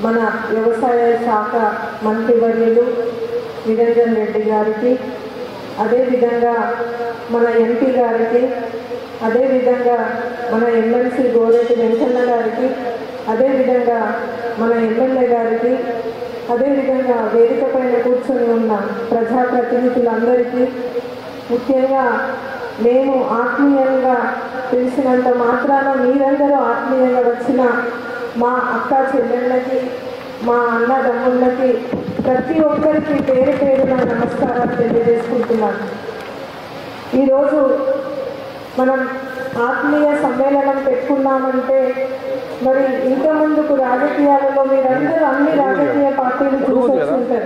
మన వ్యవసాయ శాఖ మంత్రివర్యులు నిరంజన్ రెడ్డి గారికి అదేవిధంగా మన ఎంపీ గారికి అదేవిధంగా మన ఎమ్మెల్సీ గోరెడ్డి వెంకన్న గారికి అదేవిధంగా మన ఎమ్మెల్యే గారికి అదేవిధంగా వేదిక పైన కూర్చొని ఉన్న ప్రజాప్రతినిధులందరికీ ముఖ్యంగా మేము ఆత్మీయంగా తెలిసినంత మాత్రాన మీరందరూ ఆత్మీయంగా వచ్చిన మా అక్క చెల్లెళ్ళకి మా అన్నదమ్ముళ్ళకి ప్రతి ఒక్కరికి పేరు పేరున నమస్కారాలు తెలియజేసుకుంటున్నాను ఈరోజు మనం ఆత్మీయ సమ్మేళనం పెట్టుకున్నామంటే మరి ఇంకా ముందుకు రాజకీయాలలో మీరందరూ అన్ని రాజకీయ పార్టీలు చూసొచ్చుంటారు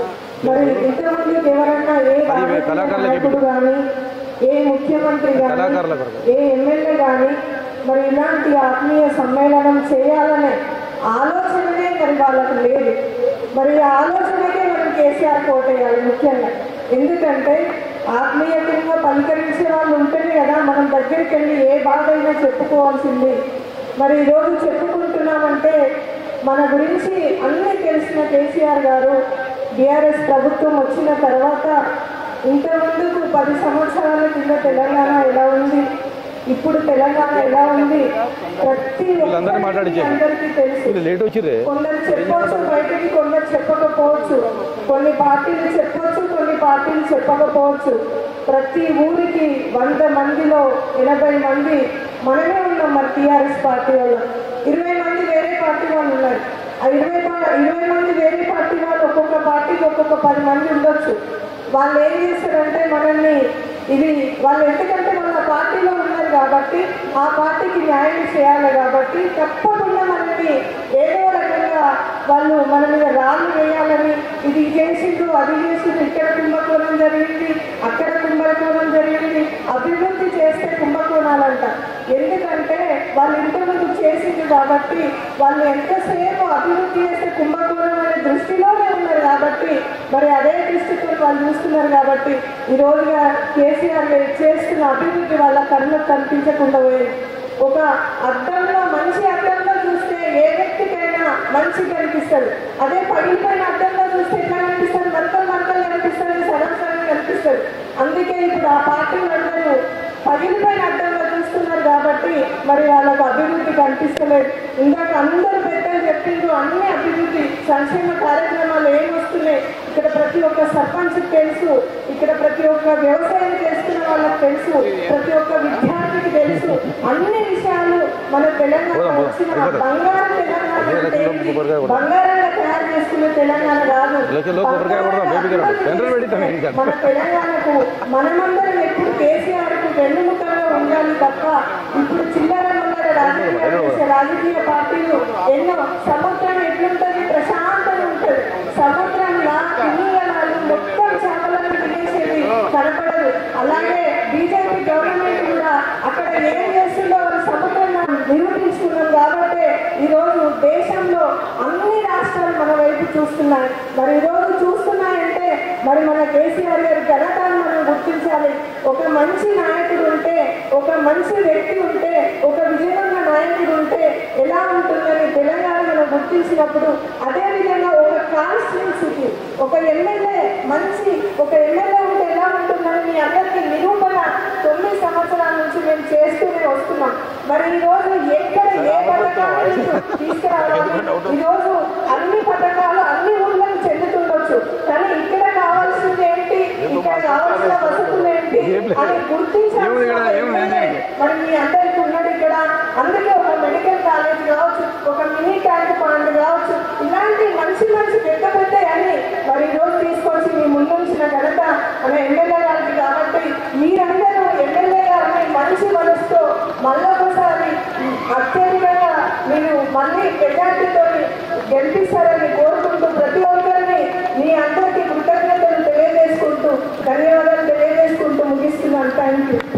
మరి ఇంత ముందుకు ఎవరన్నా ఏ రాజకీయ నాయకుడు కానీ ఏ ముఖ్యమంత్రి కానీ కళాకారుల కొరకు. ఏ ఎమ్మెల్యే కానీ మరి ఇలాంటి ఆత్మీయ సమ్మేళనం చేయాలనే ఆలోచననే మరి వాళ్ళకు లేదు మరి ఈ ఆలోచనకే మనం కేసీఆర్ కోటేయాలి ముఖ్యంగా ఎందుకంటే ఆత్మీయతంగా పలకరించే వాళ్ళు ఉంటేనే కదా మనం దగ్గరికి వెళ్ళి ఏ బాధ అయినా చెప్పుకోవాల్సింది మరి ఈరోజు చెప్పుకుంటున్నామంటే మన గురించి అన్నీ తెలిసిన కేసీఆర్ గారు బీఆర్ఎస్ ప్రభుత్వం వచ్చిన తర్వాత ఇంత ముందుకు పది సంవత్సరాల కింద తెలంగాణ ఎలా ఉంది ఇప్పుడు తెలంగాణ ఎలా ఉంది ప్రతి వీళ్ళందరినీ ఒక్కరికి మాట్లాడించే. అందరికీ తెలుసు వీళ్ళు లేట్ వచ్చిర్రే కొందరు చెప్పవచ్చు బయటికి కొందరు చెప్పకపోవచ్చు కొన్ని పార్టీలు చెప్పవచ్చు కొన్ని పార్టీలు చెప్పకపోవచ్చు ప్రతి ఊరికి వంద మందిలో ఎనభై మంది మనమే ఉన్నాం మరి టీఆర్ఎస్ పార్టీ వాళ్ళు ఇరవై మంది వేరే పార్టీ వాళ్ళు ఉన్నారు ఆ ఇరవై పా- ఇరవై మంది వేరే పార్టీ వాళ్ళు ఒక్కొక్క పార్టీకి ఒక్కొక్క పది మంది ఉండొచ్చు వాళ్ళు ఏం చేస్తారంటే మనల్ని ఇది వాళ్ళు ఎందుకంటే వాళ్ళ పార్టీలో ఉన్నారు కాబట్టి ఆ పార్టీకి న్యాయం చేయాలి కాబట్టి తప్పకుండా మనల్ని ఏదో రకంగా వాళ్ళు మన మీద రాళ్ళు వేయాలని ఇది చేసిండు అది చేసిండు ఇక్కడ కుంభకోణం జరిగింది అక్కడ కుంభకోణం జరిగింది అభివృద్ధి చేస్తే కుంభకోణాలంట ఎందుకంటే వాళ్ళు ఇంతకుముందు చేసింది కాబట్టి వాళ్ళు ఎంతసేపు అభివృద్ధి చేస్తే కుంభకోణం అనే దృష్టిలోనే ఉన్నారు కాబట్టి మరి అదే దృష్టితో వాళ్ళు చూస్తున్నారు కాబట్టి ఈ రోజుగా కేసీఆర్ గారు చేస్తున్న అభివృద్ధి వాళ్ళ కళ్ళకు కనిపించకుండా పోయింది ఒక అద్దంలో మంచి అద్దంలో చూస్తే ఏ వ్యక్తికైనా మంచి కనిపిస్తుంది అదే పగిలిపోయిన అద్దంలో చూస్తే ఎట్లా కనిపిస్తుంది మంటలు మంటలు కనిపిస్తుంది సగం సగం కనిపిస్తుంది అందుకే ఇప్పుడు ఆ పార్టీలందరూ పగిలిపోయిన అడ్డంగా చూస్తున్నారు కాబట్టి మరి వాళ్ళకు అభివృద్ధి కనిపిస్తలేదు ఇందాక అందరూ పెద్దలు చెప్పిండ్రు అన్ని అభివృద్ధి సంక్షేమ కార్యక్రమాలు ఏం వస్తున్నాయి ఇక్కడ ప్రతి ఒక్క సర్పంచ్ తెలుసు ఇక్కడ ప్రతి ఒక్క వ్యవసాయం చేస్తున్న వాళ్ళకి తెలుసు ప్రతి ఒక్క విద్యార్థికి తెలుసు అన్ని విషయాలు మన తెలంగాణ వచ్చిన బంగారు తెలంగాణ అంటే ఏంటి? బంగారంగా తయారు చేసుకునే తెలంగాణ కాదు ఎలక్షన్లో కొబ్బరికాయ కొడదాం, బేబీ గారు. టెండర్ పెడతాం ఇంకా. మన తెలంగాణకు మనమందరం ఎప్పుడు కేసీఆర్ కు వెన్నుముకగా ఉండాలి తప్ప ఇప్పుడు చిల్లర మల్లర రాజకీయాలు చేసే రాజకీయ పార్టీలు ఎన్నో సముద్రం ఎట్లుంటది ప్రశాంతంగా ఉంటది సముద్రంలో తిమింగలాలు మొత్తం చేపలను తినేసేది కనపడదు అలాగే బీజేపీ గవర్నమెంట్ కూడా అక్కడ ఏం చేస్తుందో వాళ్ళు సముద్రంలో నిరూపించుకున్నాం కాబట్టి ఈ రోజు దేశంలో అన్ని రాష్ట్రాలు మన వైపు చూస్తున్నాయి మరి ఈ రోజు చూస్తున్నాయంటే మరి మన కేసీఆర్ గారి ఘనతను మనం గుర్తించాలి ఒక మంచి నాయకుడు ఉంటే ఒక మంచి వ్యక్తి ఉంటే ఒక విజయవంత నాయకుడు ఉంటే ఎలా ఉంటుందని తెలంగాణ మనం గుర్తించినప్పుడు అదే విధంగా ఒక కాన్స్టిట్యున్సీకి ఒక ఎమ్మెల్యే మంచి ఒక ఎమ్మెల్యే ఉంటే ఎలా ఉంటుందని మీ అందరికీ నిరూపణ తొమ్మిది సంవత్సరాల నుంచి మేము చేస్తూనే వస్తున్నాం మరి ఈ రోజు ఎక్కడ ఏ పథకాలు తీసుకురావాలి ఈ రోజు అన్ని పథకాలు అన్ని ఊళ్ళకు చెందుతుండొచ్చు కానీ ఇక్కడ కావాల్సింది ఏంటి ఇక్కడ కావాల్సిన వసతులు ఏంటి అని ఏముంది ఇక్కడ? ఏముంది? గుర్తించాలి మరి మీ అందరికి ఉన్నది ఇక్కడ అందుకే ఒక మెడికల్ కాలేజ్ కావచ్చు ఒక మినీ ట్యాంక్ పాండ్ కావచ్చు ఇలాంటి మంచి మంచి పెద్ద పెద్ద అన్ని మరి ఈ రోజు తీసుకొచ్చి మీ ముందుంచిన ఘనత మన ఎమ్మెల్యే గారికి కాబట్టి మీరందరూ ఎమ్మెల్యే గారిని మంచి మనసుతో మళ్ళొకసారి అత్యధికంగా మీరు మళ్ళీ మెజార్టీతో గెలిపిస్తారని కోరుకుంటూ ప్రతి ఒక్కరిని మీ అందరికీ కృతజ్ఞతలు తెలియజేసుకుంటూ ధన్యవాదాలు తెలియజేసుకుంటూ ముగిస్తున్నాను థ్యాంక్ యూ